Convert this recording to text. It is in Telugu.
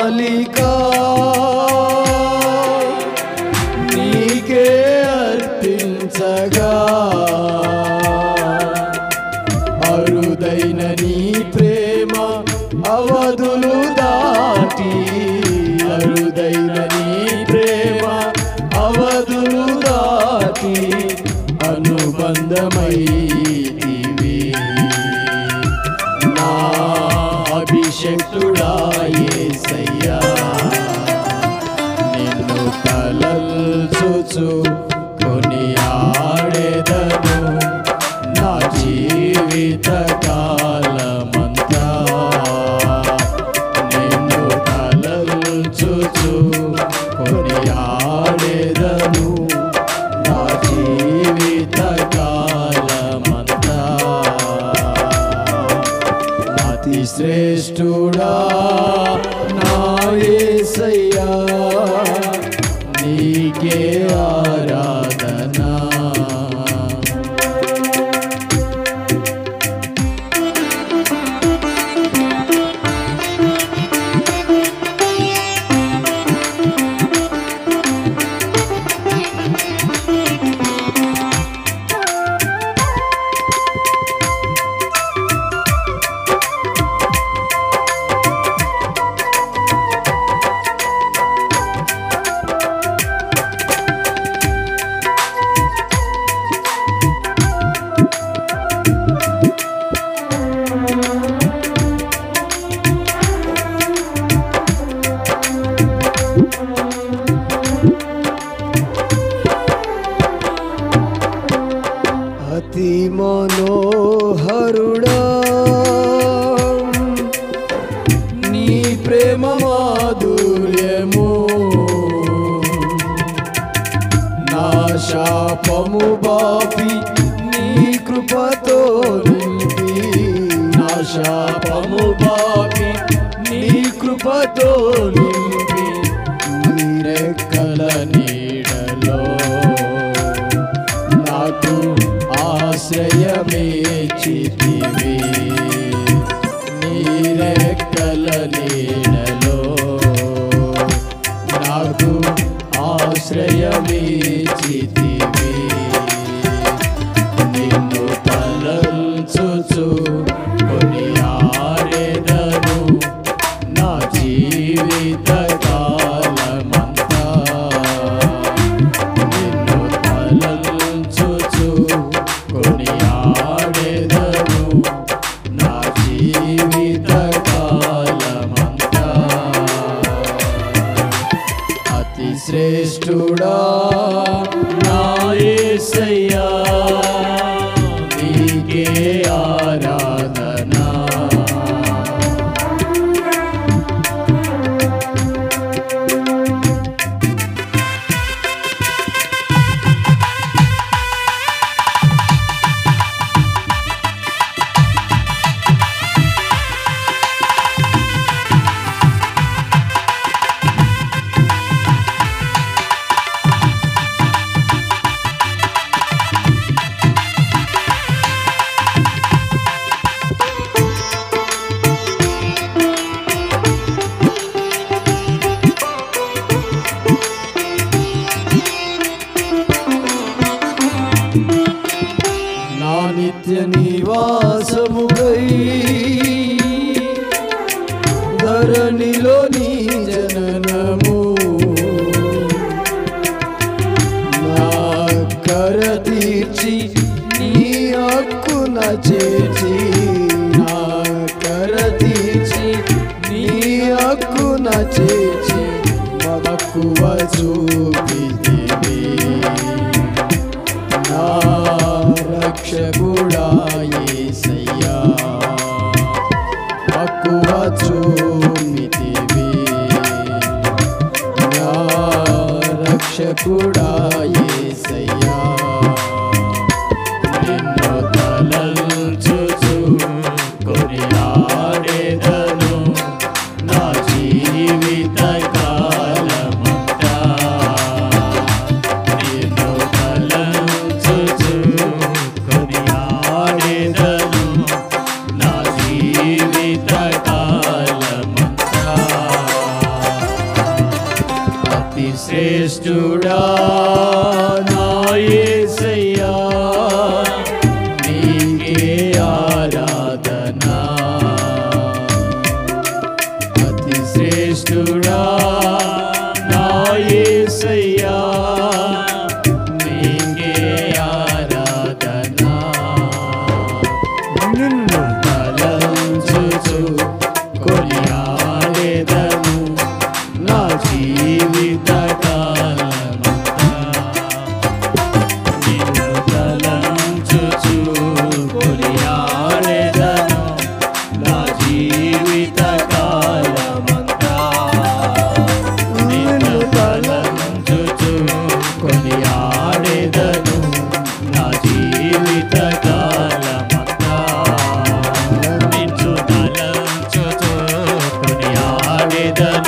మాలిక నీకే అర్పించగా అరుదైన నీ ప్రేమ అవధులు దాటి అరుదైన నీ ప్రేమ అవధులు దాటి అనుబంధమైతివి నా అభిషక్తుడా యేసయ్యా నిన్ను తలల్చుచు కొనియాడెదను నా జీవిత కాలమంతా నిన్ను తలల్చుచు కొనియాడెదను నా జీవిత కాలమంతా అతి శ్రేష్ఠుడా నా యేసయ్యా నీకే ఆరాధనా అతి మనోహరుడా నీ ప్రేమ మాధుర్యము నా శాపము బాపి నీ కృపతో నింపి నా శాపము బాపి నీ కృపతో నింపి నీరెక్కల నీడలో నాకు ఆశ్రయమే చితివి నీరెక్కల నీడలో నాకు ఆశ్రయమే చితివి నిన్ను తలంచుచు కొనియాడెదను నా జీవిత కాలమంతా నిన్ను తలంచుచు కొనియాడెదను నా జీవిత కాలమంతా అతి శ్రేష్ఠుడా నా యేసయ్యా నీకే ఆరాధనా నా నిత్య నివాసముగై ధరణిలో నీ జననము నా కర తీర్చి నీ హక్కున చేర్చి నా కర తీర్చి నీ హక్కున చేర్చి మక్కువ చూపితివి నా రక్షకుడా యేసయ్యా మక్కువ చూపితివి నా రక్షకుడా యేసయ్యా నిన్ను తలంచుచు కొనియాడెదను నా జీవిత కాలమంతా నిన్ను తలంచుచు కొనియాడెదను నా జీవిత కాలమంతా శ్రేష్ఠుడా నా యేసయ్యా నీకే ఆరాధనా అతి శ్రేష్ఠుడా నా యేసయ్యా నీకే ఆరాధనా నిన్ను తలంచుచు కొనియాడెదను నా జీవిత కాలమంతా. నిన్ను తలంచుచు కొనియాడెదను నా జీవిత కాలమంతా. నిన్ను తలంచుచు కొనియాడెదను నా జీవిత కాలమంతా. నిన్ను తలంచుచు కొనియాడెదను